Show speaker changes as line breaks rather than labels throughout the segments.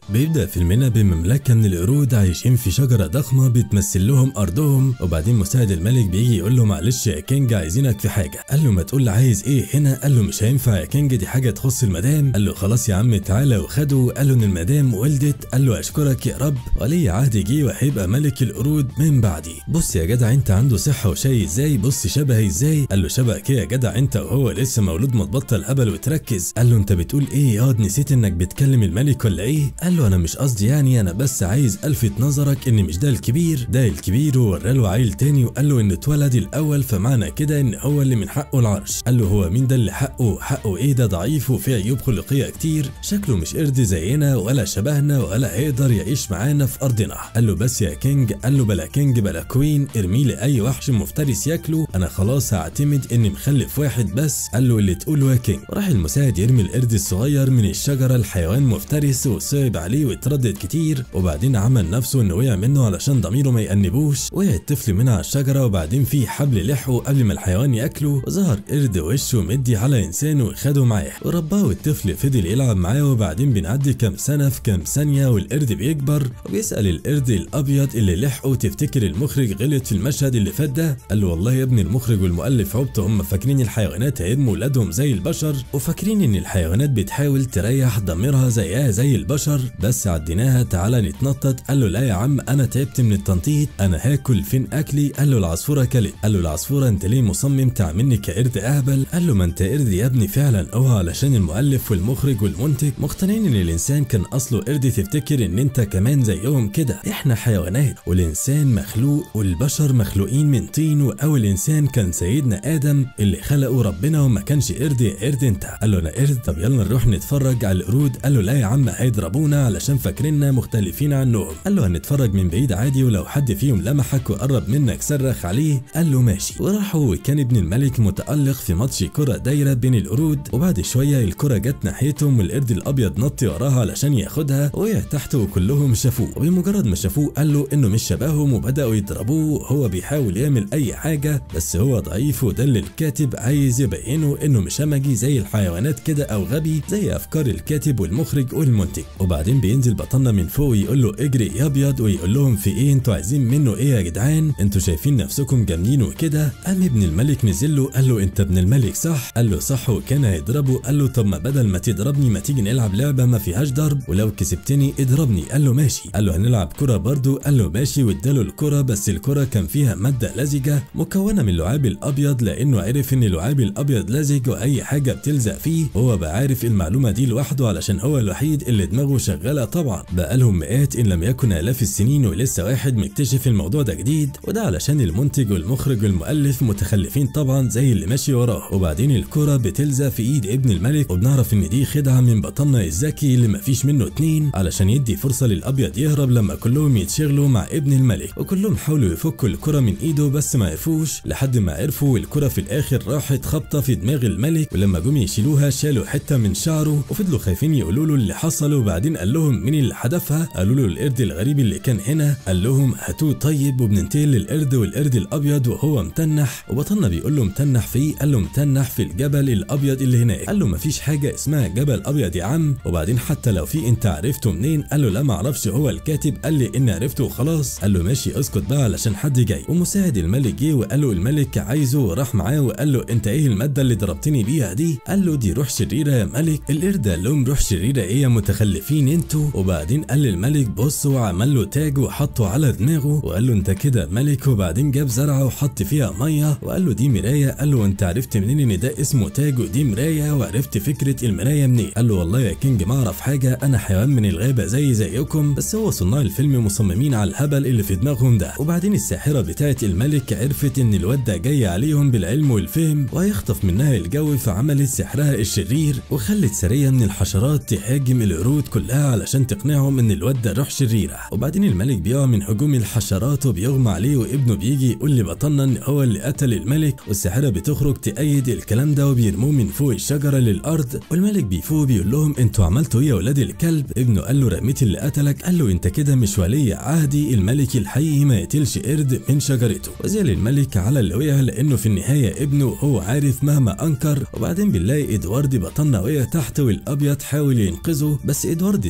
بيبدأ فيلمنا بمملكة من القرود عايشين في شجرة ضخمة بتمثل لهم أرضهم وبعدين مساعد الملك بيجي يقول له معلش يا كينج عايزينك في حاجة قال له ما تقول لي عايز إيه هنا قال له مش هينفع يا كينج دي حاجة تخص المدام قال له خلاص يا عم تعالى وخده قال له إن المدام ولدت قال له أشكرك يا رب ولي عهد جه وهيبقى ملك القرود من بعدي بص يا جدع أنت عنده صحة وشاي إزاي بص شبهي إزاي قال له شبهك إيه يا جدع أنت وهو لسه مولود ما تبطل هبل وتركز قال له أنت بتقول إيه ياض نسيت إنك بتكلم الملك ولا إيه قال له أنا مش قصدي يعني أنا بس عايز ألفت نظرك إن مش ده الكبير ده الكبير ووراله عيل تاني وقال له إن اتولد الأول فمعنى كده إن هو اللي من حقه العرش قال له هو مين ده اللي حقه حقه إيه ده ضعيف وفيه عيوب خلقية كتير شكله مش قرد زينا ولا شبهنا ولا هيقدر يعيش معانا في أرضنا قال له بس يا كينج قال له بلا كينج بلا كوين ارمي لي أي وحش مفترس ياكله أنا خلاص هعتمد إني مخلف واحد بس قال له اللي تقوله يا كينج راح المساعد يرمي القرد الصغير من الشجرة الحيوان مفترس وصعب عليه واتردد كتير وبعدين عمل نفسه انه وقع منه علشان ضميره ما يأنبوش وقع الطفل من على الشجرة وبعدين في حبل لحقه قبل ما الحيوان ياكله وظهر قرد وشه مدي على انسان وخده معاه ورباه والطفل فضل يلعب معاه وبعدين بنعدي كام سنة في كام ثانية والقرد بيكبر وبيسأل القرد الأبيض اللي لحقه تفتكر المخرج غلط في المشهد اللي فات ده قال له والله يا ابني المخرج والمؤلف عبط هم فاكرين الحيوانات هيرموا ولادهم زي البشر وفاكرين ان الحيوانات بتحاول تريح ضميرها زيها زي البشر بس عديناها تعالى نتنطط قال له لا يا عم انا تعبت من التنطيط انا هاكل فين اكلي قال له العصفوره كلت قال له العصفوره انت ليه مصمم تعملني كقرد اهبل قال له ما انت قرد يا ابني فعلا اوعى علشان المؤلف والمخرج والمنتج مقتنعين ان الانسان كان اصله قرد تفتكر ان انت كمان زيهم كده احنا حيوانات والانسان مخلوق والبشر مخلوقين من طين واول انسان كان سيدنا ادم اللي خلقه ربنا وما كانش قرد يا قرد انت قال له انا قرد طب يلا نروح نتفرج على القرود قال له لا يا عم هيضربونا علشان فاكريننا مختلفين عنهم قال له هنتفرج من بعيد عادي ولو حد فيهم لمحك وقرب منك صرخ عليه قال له ماشي وراحوا وكان ابن الملك متألق في ماتش كرة دايرة بين القرود وبعد شوية الكرة جت ناحيتهم والقرد الأبيض نط وراها علشان ياخدها وقع تحت وكلهم شافوه وبمجرد ما شافوه قال له إنه مش شبههم وبدأوا يضربوه وهو بيحاول يعمل أي حاجة بس هو ضعيف وده اللي الكاتب عايز يبينه إنه مش همجي زي الحيوانات كده أو غبي زي أفكار الكاتب والمخرج والمنتج وبعدين بينزل بطلنا من فوق ويقول له اجري يا ابيض ويقول لهم في ايه انتوا عايزين منه ايه يا جدعان انتوا شايفين نفسكم جامدين وكده قام ابن الملك نزل له قال له انت ابن الملك صح قال له صح وكان هيضربه قال له طب ما بدل ما تضربني ما تيجي نلعب لعبه ما فيهاش ضرب ولو كسبتني اضربني قال له ماشي قال له هنلعب كره برضه قال له ماشي واداله الكره بس الكره كان فيها ماده لزجه مكونه من اللعاب الابيض لانه عرف ان اللعاب الابيض لزج واي حاجه بتلزق فيه هو بقى عارف المعلومه دي لوحده علشان هو الوحيد اللي دماغه شغاله طبعا بقالهم مئات ان لم يكن الاف السنين ولسه واحد مكتشف الموضوع ده جديد وده علشان المنتج والمخرج والمؤلف متخلفين طبعا زي اللي ماشي وراه وبعدين الكرة بتلزق في ايد ابن الملك وبنعرف ان دي خدعة من بطلنا الذكي اللي مفيش منه اتنين علشان يدي فرصة للابيض يهرب لما كلهم يتشغلوا مع ابن الملك وكلهم حاولوا يفكوا الكرة من ايده بس ما عرفوش لحد ما عرفوا والكرة في الاخر راحت خبطة في دماغ الملك ولما جم يشيلوها شالوا حتة من شعره وفضلوا خايفين يقولوا له اللي حصل وبعدين قال لهم مين اللي حدفها قالوا له القرد الغريب اللي كان هنا قال لهم هاتوه طيب وبننتقل للقرد والقرد الابيض وهو متنح وبطلنا بيقول له متنح في ايه قال له متنح في الجبل الابيض اللي هناك قال له مفيش حاجه اسمها جبل ابيض يا عم وبعدين حتى لو في انت عرفته منين قال له لا ما اعرفش هو الكاتب قال لي اني عرفته وخلاص قال له ماشي اسكت بقى علشان حد جاي ومساعد الملك جه وقال له الملك عايزه وراح معاه وقال له انت ايه الماده اللي ضربتني بيها دي قال له دي روح شريره يا ملك القرد قال لهم روح شريره ايه يا متخلفين انتوا وبعدين قال للملك بص وعمل له تاج وحطه على دماغه وقال له انت كده ملك وبعدين جاب زرعه وحط فيها ميه وقال له دي مرايه قال له انت عرفت منين ان ده اسمه تاج ودي مرايه وعرفت فكره المرايه منين قال له والله يا كينج ما اعرف حاجه انا حيوان من الغابه زي زيكم بس هو صناع الفيلم مصممين على الهبل اللي في دماغهم ده وبعدين الساحره بتاعه الملك عرفت ان الواد ده جاي عليهم بالعلم والفهم وهيخطف منها الجو فعملت سحرها الشرير وخلت سريه من الحشرات تهاجم القرود كلها علشان تقنعهم ان الواد ده روح شريره وبعدين الملك بيقع من هجوم الحشرات وبيغمى عليه وابنه بيجي يقول لبطلنا ان هو اللي قتل الملك والساحره بتخرج تأيد الكلام ده وبيرموه من فوق الشجره للارض والملك بيفوق بيقول لهم انتوا عملتوا ايه يا ولاد الكلب ابنه قال له رميت اللي قتلك قال له انت كده مش ولي عهدي الملك الحقيقي ما يقتلش قرد من شجرته وزعل الملك على اللي وقع لانه في النهايه ابنه هو عارف مهما انكر وبعدين بنلاقي ادوارد بطلنا وقع تحت والابيض حاول ينقذه بس ادوارد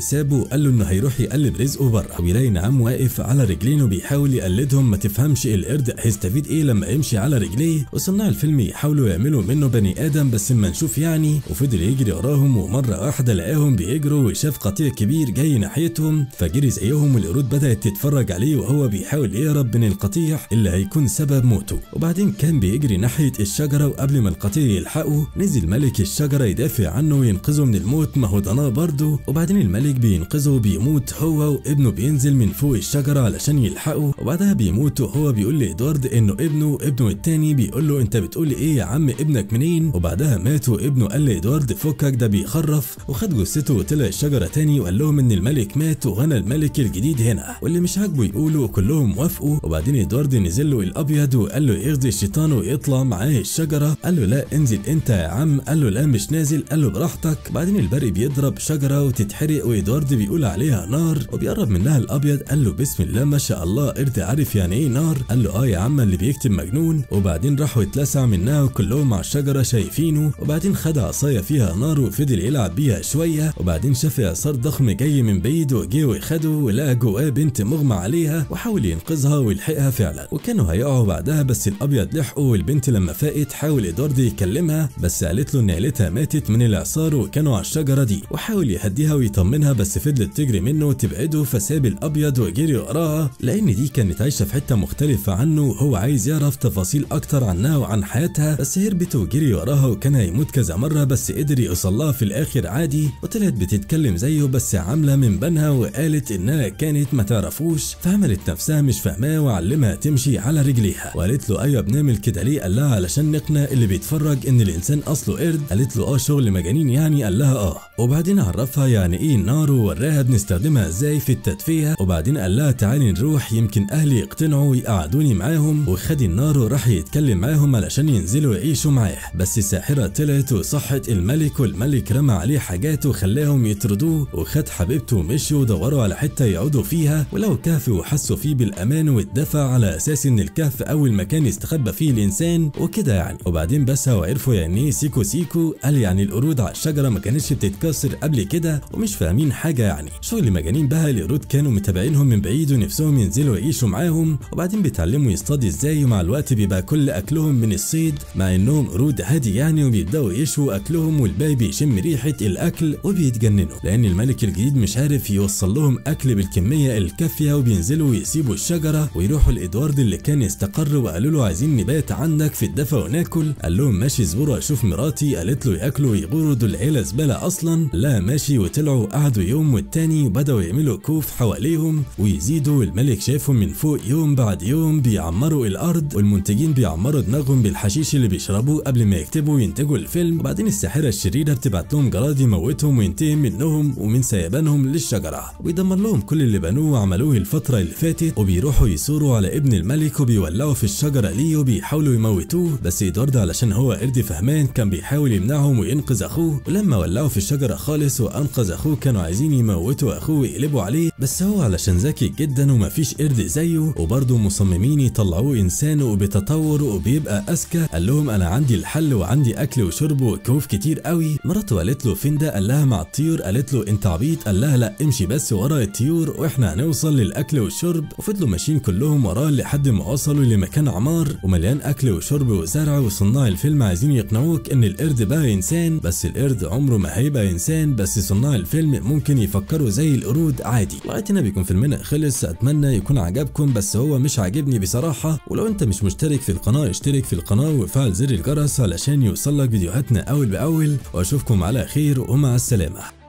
سابه وقال له انه هيروح يقلب رزقه بره ويلاقي نعام واقف على رجلين وبيحاول يقلدهم ما تفهمش القرد هيستفيد ايه لما يمشي على رجليه وصناع الفيلم يحاولوا يعملوا منه بني ادم بس اما نشوف يعني وفضل يجري وراهم ومره واحده لقاهم بيجروا وشاف قطيع كبير جاي ناحيتهم فجري زيهم والقرود بدات تتفرج عليه وهو بيحاول يهرب من القطيع اللي هيكون سبب موته وبعدين كان بيجري ناحيه الشجره وقبل ما القطيع يلحقه نزل ملك الشجره يدافع عنه وينقذه من الموت ما هو ضناه برضه وبعدين الملك بينقذه وبيموت هو وابنه بينزل من فوق الشجره علشان يلحقه وبعدها بيموت وهو بيقول لادوارد انه ابنه ابنه التاني بيقول له انت بتقول ايه يا عم ابنك منين وبعدها مات وابنه قال لادوارد فكك ده بيخرف وخد جثته وطلع الشجره تاني وقال لهم ان الملك مات وغنى الملك الجديد هنا واللي مش عاجبه يقولوا كلهم وافقوا وبعدين ادوارد نزل له الابيض وقال له يغزي الشيطان ويطلع معاه الشجره قال له لا انزل انت يا عم قال له لا مش نازل قال له براحتك بعدين البرق بيضرب شجره وتتحرق وادوارد بيقول عليها نار وبيقرب منها الابيض قال له بسم الله ما شاء الله قرد عارف يعني ايه نار قال له اه يا عم اللي بيكتب مجنون وبعدين راحوا اتلسع منها وكلهم على الشجره شايفينه وبعدين خد عصايه فيها نار وفضل يلعب بيها شويه وبعدين شاف اعصار ضخم جاي من بعيد وجه وخده ولقى جواه بنت مغمى عليها وحاول ينقذها ويلحقها فعلا وكانوا هيقعوا بعدها بس الابيض لحقه والبنت لما فاقت حاول ادوارد يكلمها بس قالت له ان عيلتها ماتت من الاعصار وكانوا على الشجره دي وحاول يهديها ويطمنها بس فضلت تجري منه وتبعده فساب الابيض وجري وراها لان دي كانت عايشه في حته مختلفه عنه وهو عايز يعرف تفاصيل اكتر عنها وعن حياتها بس هربت وجري وراها وكان هيموت كذا مره بس قدر يوصلها في الاخر عادي وطلعت بتتكلم زيه بس عامله من بنها وقالت انها كانت ما تعرفوش فعملت نفسها مش فاهماه وعلمها تمشي على رجليها وقالت له ايوه بنعمل كده ليه قال لها علشان نقنع اللي بيتفرج ان الانسان اصله قرد قالت له اه شغل مجانين يعني قال لها اه وبعدين عرفها يعني ايه النار ووراها بنستخدمها ازاي في التدفئه وبعدين قال لها تعالي نروح يمكن اهلي يقتنعوا ويقعدوني معاهم وخد النار وراح يتكلم معاهم علشان ينزلوا يعيشوا معاه بس الساحره طلعت وصحت الملك والملك رمى عليه حاجات وخلاهم يطردوه وخد حبيبته ومشوا ودوروا على حته يقعدوا فيها ولو كهف وحسوا فيه بالامان والدفع على اساس ان الكهف اول مكان يستخبى فيه الانسان وكده يعني وبعدين بس وعرفوا يعني ايه سيكو سيكو قال يعني القرود على الشجره ما كانتش بتتكسر قبل كده ومش فاهمين حاجه يعني شغل مجانين بقى القرود كانوا متابعينهم من بعيد ونفسهم ينزلوا يعيشوا معاهم وبعدين بيتعلموا يصطادوا ازاي ومع الوقت بيبقى كل اكلهم من الصيد مع انهم قرود هادي يعني وبيبداوا يشوا اكلهم والباقي بيشم ريحه الاكل وبيتجننوا لان الملك الجديد مش عارف يوصل لهم اكل بالكميه الكافيه وبينزلوا يسيبوا الشجره ويروحوا لادوارد اللي كان استقر وقالوا له عايزين نبات عندك في الدفا وناكل قال لهم ماشي اصبروا اشوف مراتي قالت له ياكلوا ويغوروا دول عيله زباله اصلا لا ماشي وطلعوا قعدوا يوم والتاني وبداوا يعملوا كوف حواليهم ويزيدوا والملك شافهم من فوق يوم بعد يوم بيعمروا الارض والمنتجين بيعمروا دماغهم بالحشيش اللي بيشربوه قبل ما يكتبوا وينتجوا الفيلم وبعدين الساحره الشريره بتبعت لهم جراد يموتهم وينتقم منهم ومن سيبانهم للشجره ويدمر لهم كل اللي بنوه وعملوه الفتره اللي فاتت وبيروحوا يثوروا على ابن الملك وبيولعوا في الشجره ليه وبيحاولوا يموتوه بس ادوارد علشان هو قرد فهمان كان بيحاول يمنعهم وينقذ اخوه ولما ولعوا في الشجره خالص وانقذ اخوه كانوا عايزين يموتوا اخوه ويقلبوا عليه بس هو علشان ذكي جدا ومفيش قرد زيه وبرضه مصممين يطلعوه انسان وبتطور وبيبقى اذكى قال لهم انا عندي الحل وعندي اكل وشرب وكهوف كتير قوي مراته قالت له فين ده قال لها مع الطيور قالت له انت عبيط قال لها لا امشي بس ورا الطيور واحنا هنوصل للاكل والشرب وفضلوا ماشيين كلهم وراه لحد ما وصلوا لمكان عمار ومليان اكل وشرب وزرع وصناع الفيلم عايزين يقنعوك ان القرد بقى انسان بس القرد عمره ما هيبقى انسان بس صناع الفيلم ممكن يفكروا زي القرود عادي لغايه هنا بيكون فيلمنا خلص اتمنى يكون عجبكم بس هو مش عاجبني بصراحه ولو انت مش مشترك في القناه اشترك في القناه وفعل زر الجرس علشان يوصلك فيديوهاتنا اول باول واشوفكم على خير ومع السلامه